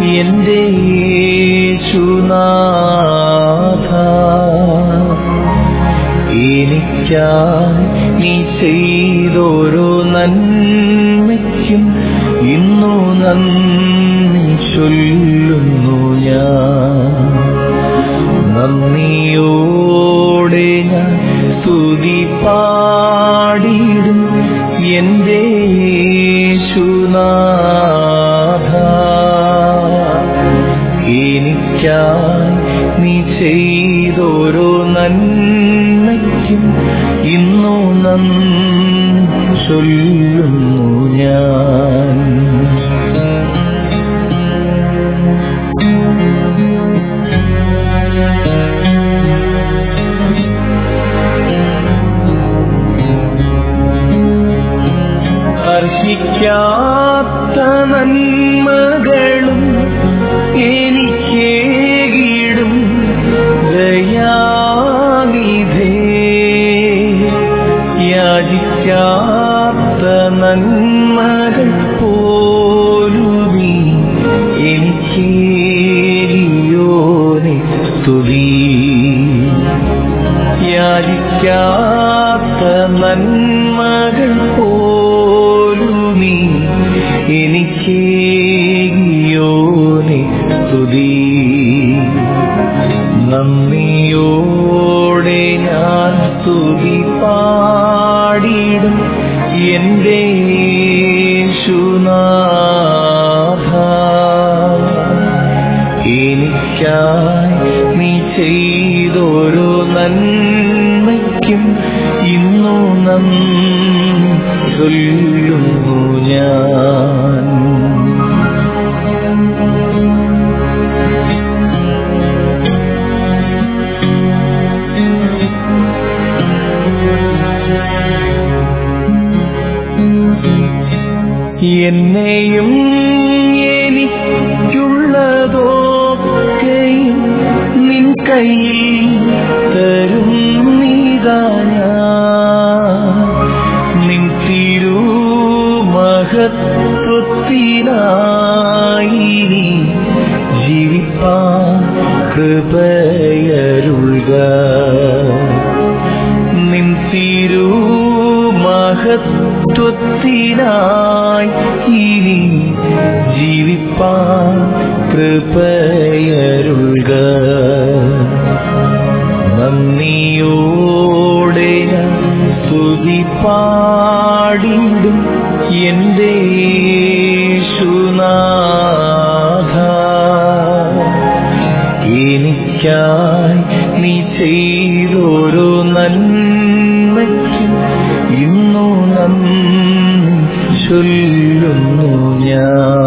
എന്റെ യേശുനാഥ എനിക്കായി നീ ചെയ്തോരോ നന്മയ്ക്കും ഇന്നു നന്ദി ചൊല്ലുന്നു ഞാൻ നന്ദിയോടെ ഞാൻ സ്തുതി പാടിടും എന്റെ യേശുനാഥ എനിക്കായി നീ ചെയ്തോരോ നന്മയ്ക്കും ഇന്നു നന്ദി ചൊല്ലുന്നു ഞാൻ അർഹിക്കാത്ത നന്മകളും എനിക്കേകിടും ദയാനിധേ യാചിക്കാത്ത നന്മകൾ പോലുമീ എനിക്കേകിയോനെ സ്തുതി യാചിക്കാത്ത നന്മകൾ പോലുമീ എനിക്കേകിയോനെ സ്തുതി നന്ദിയോടെ ഞാൻ സ്തുതി പാടിടും എന്റെ യേശുനാഥ എനിക്കായി നീ ചെയ്തോരോ നന്മയ്ക്കും ഇന്നു നന്ദി ചൊല്ലുന്നു ഞാൻ എന്നെയും എനിക്കുള്ളതൊക്കെയും നിൻ കയ്യിൽ തരും നീതാ ഞാൻ നിൻ തിരുമഹത്വത്തിനായി നീ ജീവിപ്പാൻ കൃപയരുൾക നിൻ തിരുമഹത്വത്തിനായി ഇനി ജീവിപ്പാൻ കൃപയരുൾക നന്ദിയോടെ ഞാൻ സ്തുതി പാടിടും എന്റെ യേശുനാഥ എനിക്കായി നീ ചെയ്തോരോ നന്മയ്ക്കും ഇന്നു നന്ദി ചൊല്ലുന്നു ഞാൻ